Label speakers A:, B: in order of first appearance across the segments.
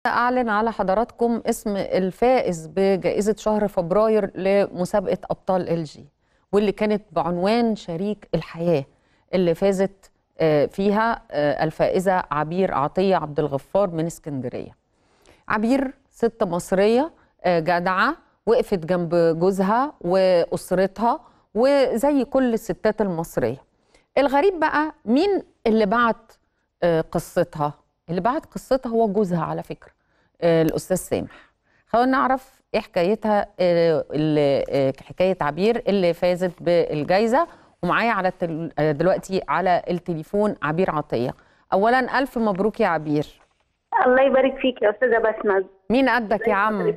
A: أعلن على حضراتكم اسم الفائز بجائزة شهر فبراير لمسابقة أبطال ال جي واللي كانت بعنوان شريك الحياة اللي فازت آه، فيها آه، الفائزة عبير عطية عبد الغفار من اسكندرية عبير ست مصرية آه، جدعة وقفت جنب جوزها وأسرتها وزي كل الستات المصرية الغريب بقى مين اللي بعت آه، قصتها اللي بعت قصتها هو جوزها على فكرة آه، الأستاذ سامح خلونا نعرف ايه حكايتها آه، اللي آه، حكاية عبير اللي فازت بالجايزة ومعايا على التل... آه، دلوقتي على التليفون عبير عطية أولا ألف مبروك يا عبير
B: الله يبارك فيك يا استاذه بسمه
A: مين قدك يا عم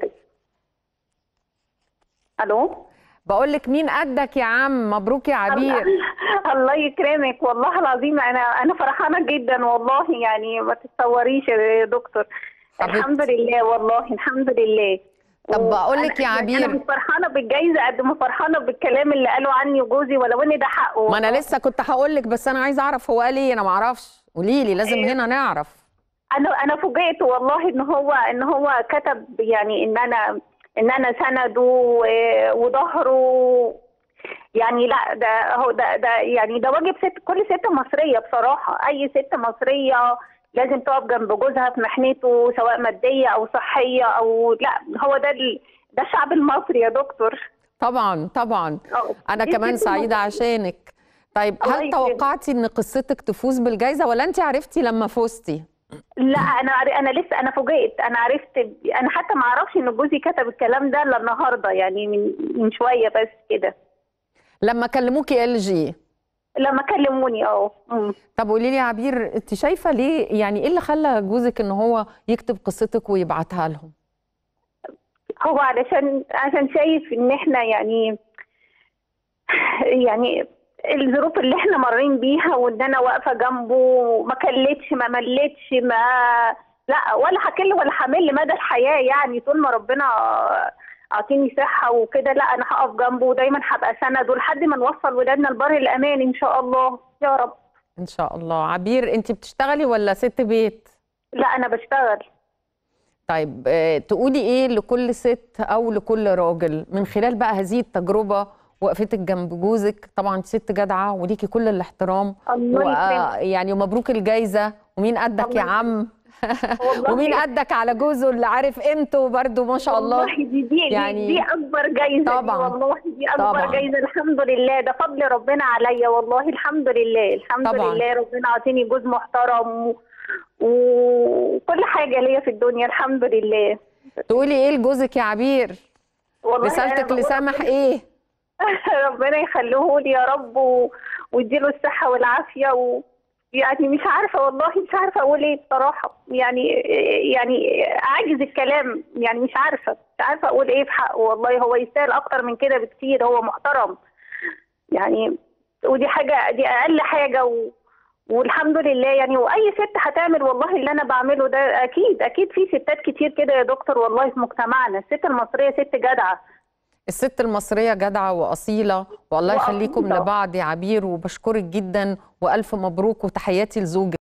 B: الو
A: بقول لك مين قدك يا عم مبروك يا عبير
B: الله يكرمك والله العظيم انا انا فرحانه جدا والله يعني ما تتصوريش يا دكتور
A: حبيبتي.
B: الحمد لله والله الحمد لله
A: طب
B: و-
A: بقول لك
B: أنا-
A: يا
B: يعني
A: عبير.
B: انا مش فرحانه بالجائزه قد ما فرحانه بالكلام اللي قاله عني وجوزي ولو ان ده حقه
A: ما انا لسه كنت هقول لك بس انا عايزه اعرف هو قال ايه انا ما اعرفش قولي لي لازم
B: إيه.
A: هنا نعرف
B: انا انا فوجئت والله ان هو ان هو كتب يعني ان انا ان انا سنده و- وظهره يعني لا ده هو ده ده يعني ده واجب ست كل ست مصريه بصراحه اي ست مصريه لازم تقف جنب جوزها في محنته سواء ماديه او صحيه او لا هو ده ال- ده الشعب المصري يا دكتور
A: طبعا طبعا
B: أه.
A: انا
B: دي
A: كمان
B: ست
A: سعيده
B: مصرية.
A: عشانك طيب
B: الله
A: هل
B: يكرمك.
A: توقعتي ان قصتك تفوز بالجائزه ولا انت عرفتي لما فزتي
B: لا انا عر- انا لسه انا فوجئت انا عرفت انا حتى ما اعرفش ان جوزي كتب الكلام ده الا النهارده يعني من من شويه بس كده
A: لما كلموكي ال جي
B: لما كلموني اه أمم.
A: طب قولي لي يا عبير انت شايفه ليه يعني ايه اللي خلى جوزك ان هو يكتب قصتك ويبعتها لهم
B: هو علشان عشان شايف ان احنا يعني يعني الظروف اللي احنا مارين بيها وان انا واقفه جنبه ما كلتش ما ملتش ما لا ولا هكل ولا همل مدى الحياه يعني طول ما ربنا اعطيني صحه وكده لا انا هقف جنبه ودايما هبقى سند ولحد ما نوصل ولادنا لبر الامان ان شاء الله يا رب
A: ان شاء الله عبير انت بتشتغلي ولا ست بيت
B: لا انا بشتغل
A: طيب آه، تقولي ايه لكل ست او لكل راجل من خلال بقى هذه التجربه وقفتك جنب جوزك طبعا انت ست جدعه وليكي كل الاحترام
B: الله يكرمك
A: يعني ومبروك الجايزه ومين قدك
B: الله
A: يا عم
B: والله
A: ومين قدك على جوزه اللي عارف قيمته برضه ما شاء الله
B: والله دي دي,
A: يعني-
B: يعني دي اكبر جايزه
A: طبعاً.
B: دي والله دي اكبر
A: طبعاً.
B: جايزه الحمد لله ده فضل ربنا عليا والله الحمد لله الحمد
A: طبعاً.
B: لله ربنا عاطيني جوز محترم و- وكل حاجه ليا في الدنيا الحمد لله
A: تقولي ايه لجوزك يا عبير
B: والله أنا
A: رسالتك
B: بقول
A: لسامح ايه
B: ربنا يخليه لي يا رب و... ويديله الصحه والعافيه و... يعني مش عارفه والله مش عارفه اقول ايه بصراحه يعني يعني عاجز الكلام يعني مش عارفه مش عارفه اقول ايه في حقه والله هو يستاهل اكتر من كده بكتير هو محترم يعني ودي حاجه دي اقل حاجه و... والحمد لله يعني واي ست هتعمل والله اللي انا بعمله ده اكيد اكيد في ستات كتير كده يا دكتور والله في مجتمعنا الست المصريه ست جدعه
A: الست المصريه جدعه واصيله والله يخليكم
B: وأصيلة.
A: لبعض يا عبير وبشكرك جدا والف مبروك وتحياتي لزوجك